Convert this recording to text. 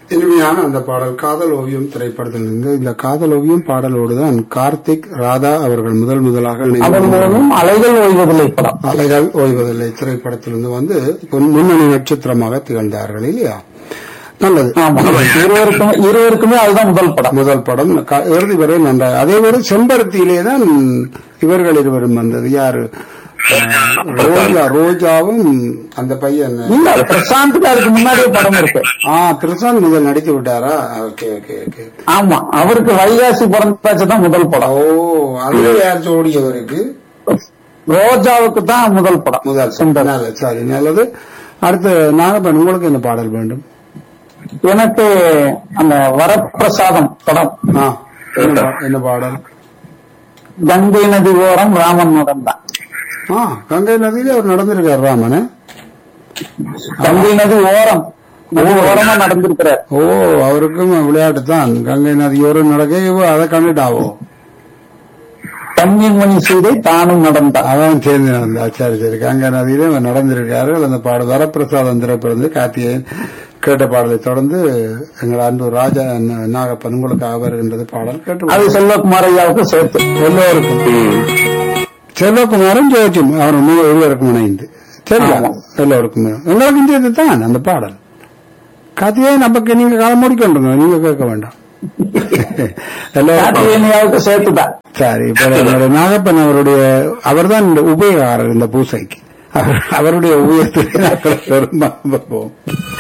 இனிமையான அந்த பாடல் காதல் ஓவியம் திரைப்படத்திலிருந்து இந்த காதல் ஓவியம் பாடலோடு தான் கார்த்திக் ராதா அவர்கள் முதல் முதலாக இணைந்து அவர்களும் அலைகள் ஓய்வதில்லை படம் அலைகள் ஓய்வதில்லை திரைப்படத்திலிருந்து வந்து பொன்- முன்னணி நட்சத்திரமாக திகழ்ந்தார்கள் இல்லையா நல்லது ஆமா இருவருக்கும் இருவருக்குமே அதுதான் முதல் படம் முதல் படம் க- இறுதி வரை நன்றாக அதே மாதிரி செம்பருத்தியிலே தான் இவர்கள் இருவரும் வந்தது யாரு அஹ், ரோஜா ரோஜாவும் அந்த பையன் இல்ல பிரசாந்துக்கு அதுக்கு முன்னாடியே படம் இருக்கு ஆ பிரசாந்த் இதில் நடித்து விட்டாரா ஓகே ஓகே ஓகே ஆமா அவருக்கு வைகாசி பிறந்தாச்சு தான் முதல் படம் ஓ அதுல யார் ஜோடியவருக்கு ரோஜாவுக்கு தான் முதல் படம் முதல் சுந்தர். நல்லது சரி நல்லது அடுத்து நாகப்பன் உங்களுக்கு என்ன பாடல் வேண்டும் எனக்கு அந்த வரப்பிரசாதம் படம் ஆ என்ன பா- என்ன பாடல் கங்கை நதி ஓரம் ராமன் நடந்தான் ஆ கங்கை நதியில அவர் நடந்திருக்கார் ராமன் கங்கை நதி ஓரம் நதி ஓரமா நடந்திருக்கிறார் ஓ அவருக்கும் விளையாட்டு தான் கங்கை நதியோரம் நடக்க இவ அதை கண்டுட்டாவோ தண்ணீர் மணி சீதை தானும் நடந்தான் அவன் சேர்ந்து நடந்தா சரி சரி கங்கை நதியில இவன் நடந்திருக்கார்கள் அந்த பாடல் வரப்பிரசாதம் திரைப்படம் கார்த்திகேயன் கேட்ட பாடலை தொடர்ந்து எங்கள் அன்பு ராஜா ந- நாகப்பன் உங்களுக்கு வருகின்றது பாடல் கேட்டு அது செல்வகுமார் ஐயாவுக்கு சேர்த்து எல்லோருக்கும் செல்வகுமாரும் ஜோதியும் அவர் மூ- இருவருக்கும் இணைந்து சரியா ஆமா. எல்லோருக்கும் எங்களுக்கும் சேர்த்து தான் அந்த பாடல் கார்த்திகே நமக்கு நீங்க காலம் முடிக்கொண்டுங்க நீங்க கேட்க வேண்டாம் எல்லோருக்கும் கார்த்திகேயன் ஐயாவுக்கு சேர்த்துதான் சரி இப்ப நம்முடைய நாகப்பன் அவருடைய அவர்தான் இந்த உபயோகாரர் இந்த பூசைக்கு அவர்- அவருடைய உபயோகத்தை நாங்கள் பெரும்பாலும் பார்ப்போம்